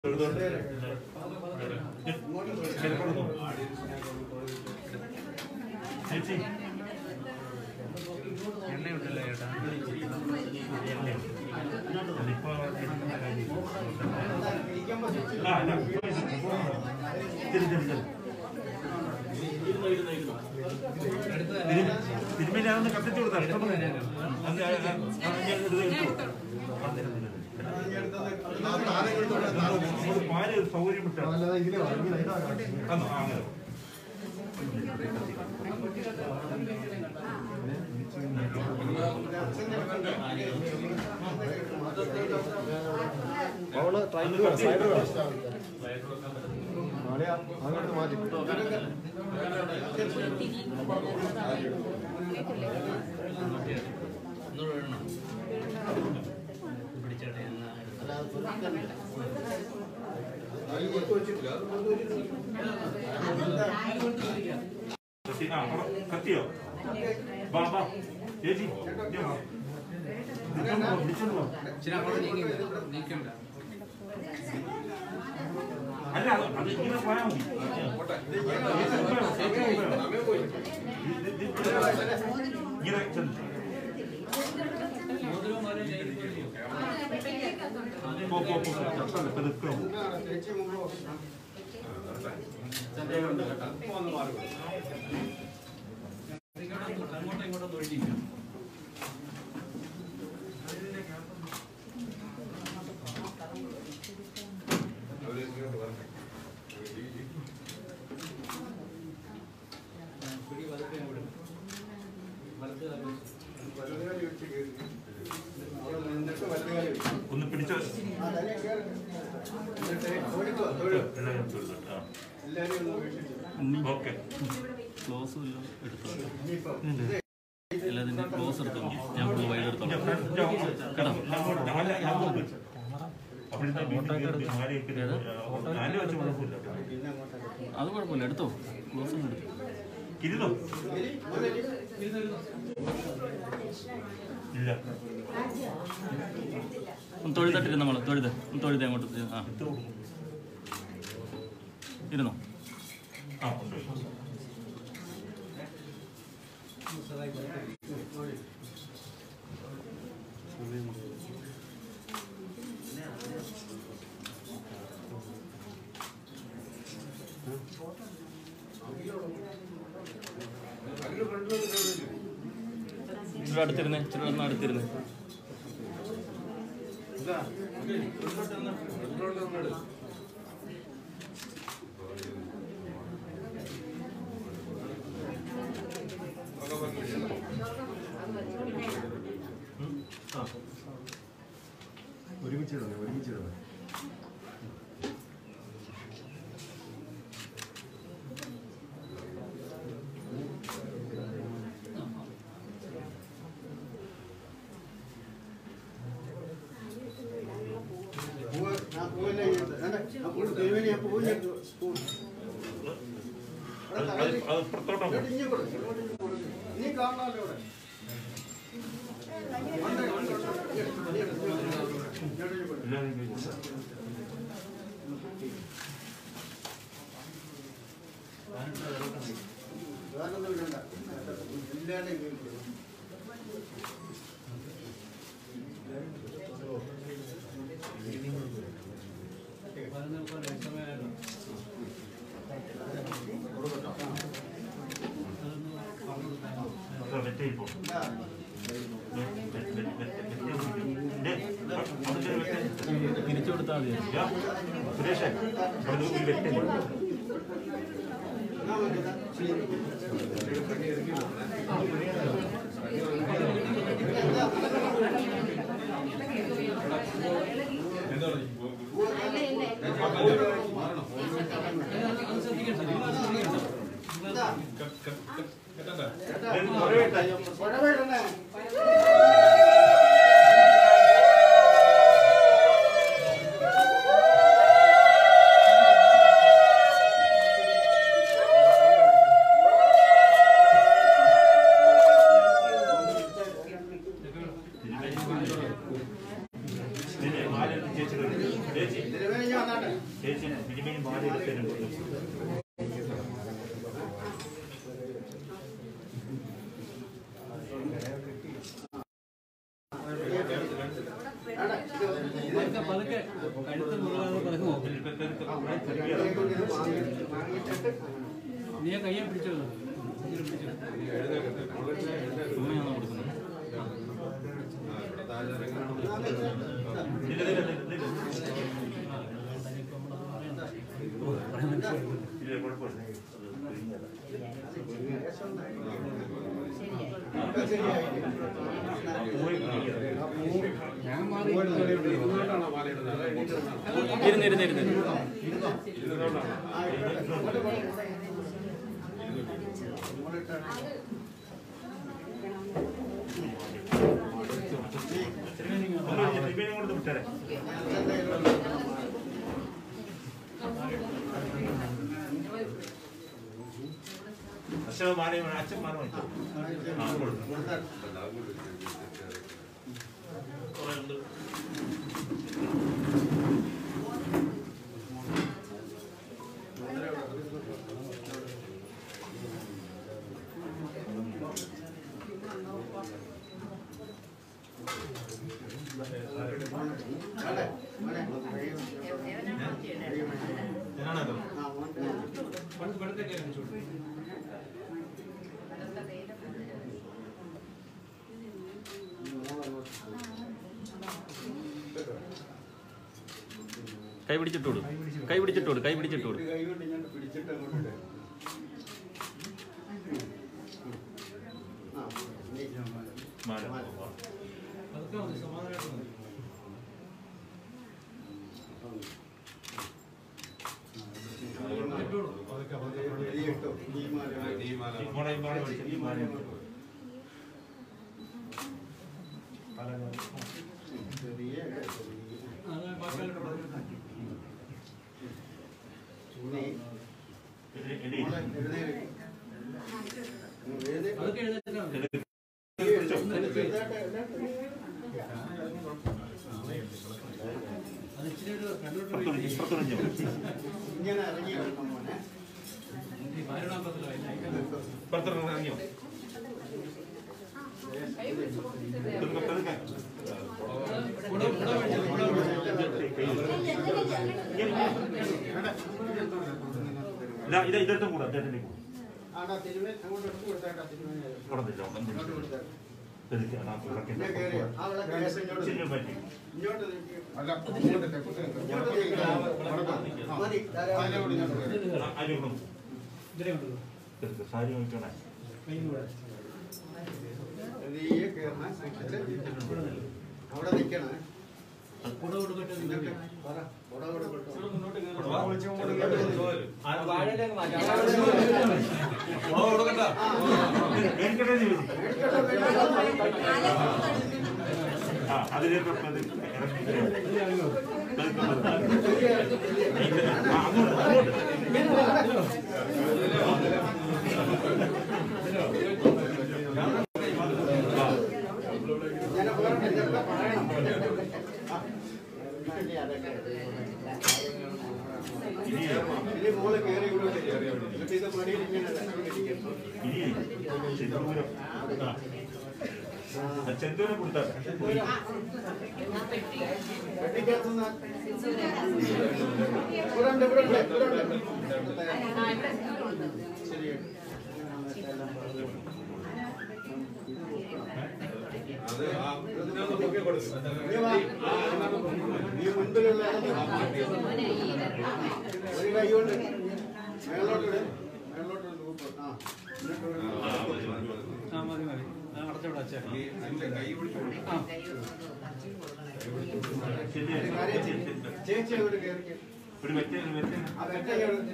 ചേച്ചി എണ്ണയുണ്ടല്ലോ ചേട്ടാ അതിപ്പോ ആ, ഇല്ല. തിരി, തിരി, തിരി. തിരി- തിരുമ്മേനി അതൊന്ന് കത്തിച്ചു കൊടുത്താൽ ഇഷ്ടം പോലെ. അത് ആ, ആ, ആ, ഞാൻ എടുത്ത് എടുത്തു. ആ, തിരി, തിരി, തിരി. നമുക്ക് പാല് സൗകര്യം വിട്ടാണ് ആണോ ആ, അങ്ങനെ അവള് ട്രൈ സൈഡ് അങ്ങോട്ട് മാറ്റി ഒന്നുകൂടെ ഇടണം പിടിച്ചോട്ടെ എന്നാ കത്തി ആ അവിടെ കത്തിയോ വാ വാ ചേച്ചി ഇങ്ങ് വാ. വിളിച്ചോണ്ട് പോ, വിളിച്ചോണ്ട് പോ. ഇച്ചിരി അങ്ങോട്ട് നീങ്ങി നീക്കണ്ട അല്ല അത് അത് ഇങ്ങനെ പോയാൽ മതി ചേച്ചി മുമ്പേ വാ, ചേച്ചി മുമ്പേ വാ. ഇത് ഇത് ഇത് ഇങ്ങനെ ചെന്ന്. പോ പോ പോ തട്ടല്ലേ പെതുക്കെ പോ. അങ്ങോട്ടും ഇങ്ങോട്ടും തൊഴിലില്ല പിടി വലത്തെ വിടും വലത്തെ ഒന്ന് പിടിച്ചോ എല്ലാവരും തൊഴുതു. ആ. ഓക്കെ ക്ലോസ് വല്ലതും എടുത്തോ എല്ലാതിന്റെ ക്ലോസ് എടുത്തോ ഞാൻ ഫുൾ വൈഡ് എടുത്തോളാം ഞാൻ ഫ്രണ്ട് കേട്ടോ അങ്ങോട്ട് അല്ല അങ്ങോട്ട് അവിടുത്തെ വീട്ടിൽ കയറി ആരെയൊക്കെ ഞാനും വെച്ച് കുഴപ്പമില്ല അത് കുഴപ്പമില്ല എടുത്തോ ക്ലോസ് ഒന്ന് എടുത്തോ ഇരുന്നോ ഇല്ല ഒന്ന് തൊഴുതട്ടിരുന്ന് നമ്മൾ തൊഴുത് ഒന്ന് തൊഴുത് അങ്ങോട്ട് ഇത്, ആ ഇത്ര കൊടുക്കും. ഇരുന്നോ ആ ഉണ്ട് ഇച്ചിരി അടുത്തിരുന്നേ ഇച്ചിരി ഒന്ന് അടുത്തിരുന്നേ ഒരുമിച്ചിടണേ ഒരുമിച്ചിടണേ അത് അത് അത് പുറത്തോട്ടാ പോ. എല്ലാവരും കഴിച്ചു. അത്ര വെറ്റയിൽ പോ. വെ- വെ- വെ- വെ- വെറ്റയിൽ പിടിക്കും. ദേ, അവിടെ ഒരു വെറ്റയിൽ. തിരിച്ചു കൊടുത്താൽ മതി യാ, സുരേഷേ, അവിടെ ഒരു വെറ്റയിൽ. ദേ, കുറേ വെട്ടം. ഇതിനെ മാല ചേച്ചിയുടെ ചേച്ചി തിരുമേനി മാറി എടുത്തിട്ടുണ്ട് പതുക്കെ പതുക്കെ കഴുത്ത് മുറുകാതെ പതുക്കെ നോക്കും നീ ആ കയ്യെ പിടിച്ചോ ഇങ്ങനെ പിടിച്ചോ. ചുമ്മയാണ് കൊടുക്കുന്നത് നില്ല, നില്ല, നില്ല, നില്ല. ഇല്ല, കുഴപ്പമില്ല. അത് പിരിഞ്ഞതാ. പോയി പിരിഞ്ഞതാ. ഞാൻ മാറി ഇരുന്ന് ഇരുന്ന് ഇരുന്ന് ഒന്ന് തിരുമേനി കൊണ്ട് വിട്ടേരെ അച്ഛൻ മാറി അച്ഛൻ മാറി വാങ്ങിച്ചോ ആ കൊടുത്തു കുറേ ഉണ്ട് ഞാനാണോ പണ്ട് പണ്ടത്തേക്ക് കാണിച്ചു കൊടുക്കും കൈ പിടിച്ചിട്ടോട് കൈ പിടിച്ചിട്ടോട് കൈ പിടിച്ചിട്ടോട് മാല പതുക്കെ മതി സമാധാനമായിട്ട് മതി മോളെ ഈ മാല മേടിച്ചു ഈ മാല മേടിച്ചു അത് ബാക്കിയുള്ള പറഞ്ഞു എടി അതൊക്കെ എഴുന്നേറ്റാ മതി അത് ഇച്ചിരി ഒരു കണ്ടോട്ട് പുറത്തുണിഞ്ഞു പുറത്തുണിഞ്ഞു ഇങ്ങനെ ഇറങ്ങി വരണം മോനെ ഭാര്യയുടെ പത്തിലായി പുറത്തുനിന്ന് ഇറങ്ങിയോ പതുക്കെ, പതുക്കെ. കൂടെ കൂടെ മേടിച്ചു കൂടെ ഇതാ ഇതാ ഇതെടുത്തും കൂടെ അദ്ദേഹത്തിന്റെ കൂടെ ആടാ തിരുമേ അങ്ങോട്ട് എടുത്ത് കൊടുത്തേട്ടാ തിരുമേനി കൊടുത്തില്ല അങ്ങോട്ട് കൊടുത്തേട്ടാ പതുക്കെ അതാ ഇറക്കി. പിന്നെ കേറിയോ ആ വിളക്ക് കേസ് ഇങ്ങോട്ട് ഇച്ചിരി പറ്റി ഇങ്ങോട്ട് നീക്കി. അല്ല ഇങ്ങോട്ട് തെക്കോട്ട് ഇങ്ങോട്ട് നീക്കി. ആ, മതി ധാരാളം. ആ, അരി കൊണ്ടു ഇതിനെ കൊണ്ടുപോ പതുക്കെ, സാരി നോക്കണേ കയ്യും കൂടെ നീയെ കേറണം സൂക്ഷിച്ച്. അവിടെ നിൽക്കണേ കൂടെ കൊടുക്കട്ടെ എന്നിട്ട് പറ കുട കൊടുക്കട്ടോ മേടിക്കട്ടെ എന്ന് ചോദിച്ചു. ആ അതിലേക്ക് പതുക്കെ ഇറക്കി തരാം. പതുക്കെ, പതുക്കെ. ആ, അങ്ങോട്ട് അങ്ങോട്ട് ഞാൻ വേറെ എന്തൊക്കെ പറയണം ആ. ഇനി അതൊക്കെ. ഇനി മോള് കേറി ഇവിടെ എന്നിട്ട് ഇത് മടിയിൽ ഇങ്ങനെ ഇരിക്കണം. ഇനി ചെന്തൂരം ആ, ചെന്തൂരം കൊടുത്താൽ വെട്ടിക്കകത്തുനിന്ന് ഇവിടെ ഉണ്ട്, ഇവിടെ ഉണ്ട്, ഇവിടെ ഉണ്ട്. ശരി. നീ വാ. നീ മുൻപിലുള്ള ഒരു കൈ കൊണ്ട് മേലോട്ട് ഇട്. മേലോട്ട് ഇട് തൂക്ക്. ആ. എന്നിട്ട് ഒരു- ആ മതി മതി ഞാൻ അടച്ചോടെ അച്ഛാ ആ ശരി കാര്യം ശരി, ചെയ്യ്. ശരി. ചേച്ചി അങ്ങോട്ട് കയറി ഒരു മെറ്റ ഒരു മെറ്റ ആ വെട്ട ഇങ്ങോട്ട്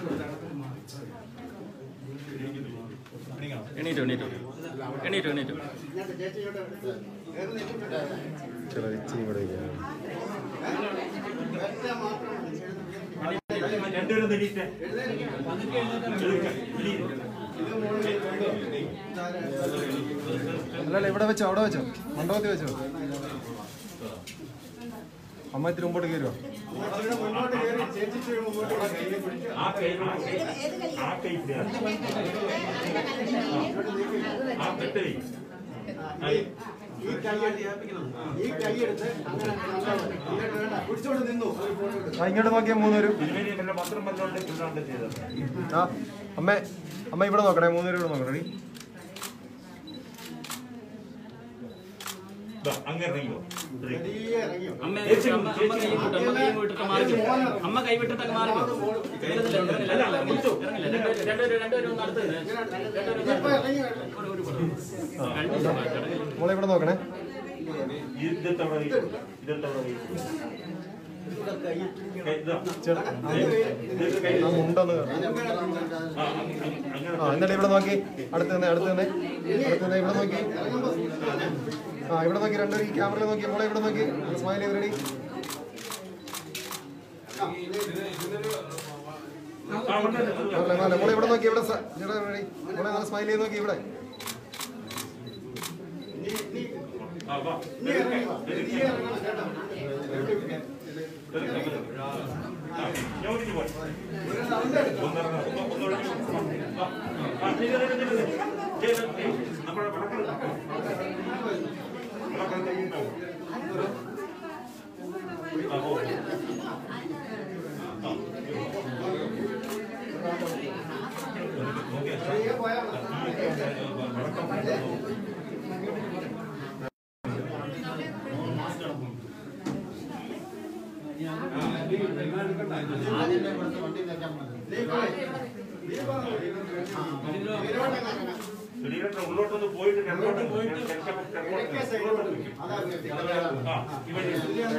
എണീറ്റോ എണീറ്റോ എണീറ്റോ എണീറ്റോ ഇങ്ങോട്ട് ചേച്ചി ഇങ്ങോട്ട് കയറി നിൽക്കുന്നുണ്ട് ചില ഇച്ചിരി ഇവിടെ ഇരിക്കാം. വെട്ട മാത്രം മതി. രണ്ടുപേരും തെളിയിട്ടെ പതുക്കെ എഴുന്നേറ്റാ മതി. ഇത് മുകളിൽ കൊണ്ടുവന്നു. അല്ലല്ല ഇവിടെ വെച്ചോ അവിടെ വെച്ചോ മണ്ഡപത്തിൽ വെച്ചോ അമ്മ ഇത്തിരി മുമ്പോട്ട് കയറുമോ ഇവിടെ മുന്നോട്ട് കയറി ചേച്ചിച്ച് മുന്നോട്ട് കയ്യിൽ പിടിച്ച് ആ കൈ ആ കൈ പിടിയാ. ആ കെട്ട് കൈ. ആ, ഈ കൈ ഈ കൈ എടുത്ത് അങ്ങനെ ഇങ്ങോട്ട് വേണ്ട പിടിച്ചോണ്ട് നിന്നു ഒരു ഫോട്ടോ എടുത്ത് ആ ഇങ്ങോട്ട് നോക്കിയാൽ മൂന്നുപേരും തിരുമേനി വല്ല മന്ത്രം വല്ലോണ്ട് ഇല്ലാണ്ട് ചെയ്തത് ആ അമ്മ അമ്മ ഇവിടെ നോക്കണേ മൂന്നുപേരും ഇവിടെ നോക്കണേ ദാ, അങ്ങ് ഇറങ്ങിയോ വലിയ ഇറങ്ങിയോ അമ്മ അമ്മ അമ്മ കൈ വിട്ടു അമ്മ കൈ വിട്ടിട്ട് മാറി അമ്മ കൈ വിട്ടിട്ട് അങ്ങ് മാറി രണ്ടുപേരും ഒന്ന് അടുത്ത് നിന്ന്. ഇപ്പൊ ഇറങ്ങി വേണ്ട ഒരു- ഒരു പടം. കഴിഞ്ഞില്ല, ചടങ്ങിൽ. മോളെ ഇവിടെ നോക്കണേ ഇതെന്താ അവിടെ കൈ? ഇതെന്താ അവിടെ കൈ? കൈ, ഇതാ. ചേട്ടാ ഇതൊക്കെ കൈ. ആ മുണ്ടൊന്ന് ആ, അങ്ങ് അങ്ങനെ ആ എന്നിട്ട് ഇവിടെ നോക്കി അടുത്ത് തന്നെ അടുത്ത് തന്നെ അടുത്ത് തന്നെ ഇവിടെ നോക്കി ആ ഇവിടെ നോക്കി രണ്ടുപേരും ഈ ക്യാമറയിൽ നോക്കി മോളെ ഇവിടെ നോക്കി സ്മൈൽ ചെയ്ത് റെഡി ആ, ഉണ്ട്, ഉണ്ട്, ഉണ്ട്. മോളെ മോളെ മോളെ ഇവിടെ നോക്കി ഇവിടെ റെഡി മോളെ നല്ല സ്മൈൽ ചെയ്ത് നോക്കി ഇവിടെ ആ, വാ. നീ ഇറങ്ങി വാ. നീ ഇറങ്ങണം കേട്ടോ ആ, ഞാൻ ഒഴിഞ്ഞു പോയി. ഒരു സൗണ്ട് എടുക്കും ഒന്നിറങ്ങ്, ഒന്ന് ഒന്ന് ഒഴിഞ്ഞു. ആ, ആ, നില്ല്, നില്ല്, നില്ല്. ചെയ്ത്, ഏയ്, നമ്മുടെ വിളക്ക് വിളക്ക് കയ്യിലുണ്ടാവും. ആ, ഓ. ആ. ഓക്കേ. ചെറിയ പോയാൽ മതി. നീ പോയി. നീ പോ. ഇതിലോട്ട് ഇറങ്ങണം. വെളിയിലോട്ട് ഉള്ളോട്ടൊന്ന് പോയിട്ട് കിഴക്കോട്ട് പോയിട്ട് ഇടയ്ക്കേ സൈഡിലോട്ട് നിൽക്കും. അതാ ഉയർത്തി. ആ ഇവിടെ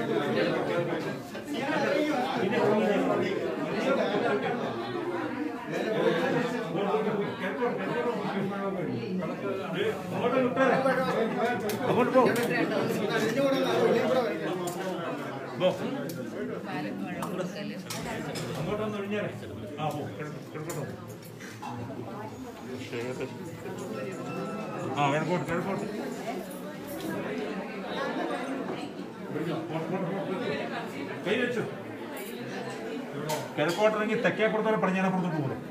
അങ്ങോട്ട് വിട്ടാരെ അങ്ങോട്ട് പോ ഇതിന്റെ കൂടെ ഒന്ന് ഇതിന്റെ കൂടെ വരണം. പോ. അങ്ങോട്ടൊന്ന് ഒഴിഞ്ഞേരെ ആ പോ കിഴക്കോട്ട് ആ കിഴക്കോട്ട് കിഴക്കോട്ട് കൈ വെച്ചു കിഴക്കോട്ടിറങ്ങി തെക്കേപ്പുറത്തോടെ പടിഞ്ഞാറപ്പുറത്തോട്ട് പോകും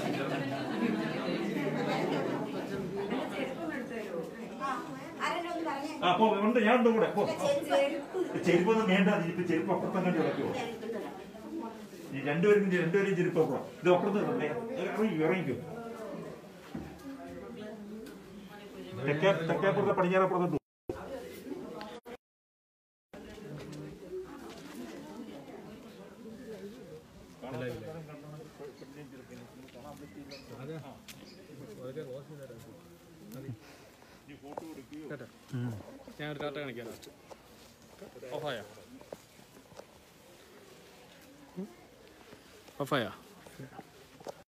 ആ പോ ഉണ്ട് ഞാൻ ഉണ്ട് കൂടെ പോ ചെരുപ്പൊന്നും വേണ്ട ഇപ്പൊ ചെരുപ്പ് അപ്പുറത്തന്നെ കിടക്കുമോ ഈ രണ്ടുപേരും രണ്ടുപേരും ചെരുപ്പ് അപ്പുറം ഇത് അപ്പുറത്ത് ഇടണ്ടേ? ഇറങ്ങി ഇറങ്ങിക്കോ തെക്കേ തെക്കേപ്പുറത്തെ പടിഞ്ഞാറപ്പുറത്തോട്ട് പോകും. ഞാൻ ഒരു കാർട്ട കാണിക്കാം ഓഫായ ഓഫായ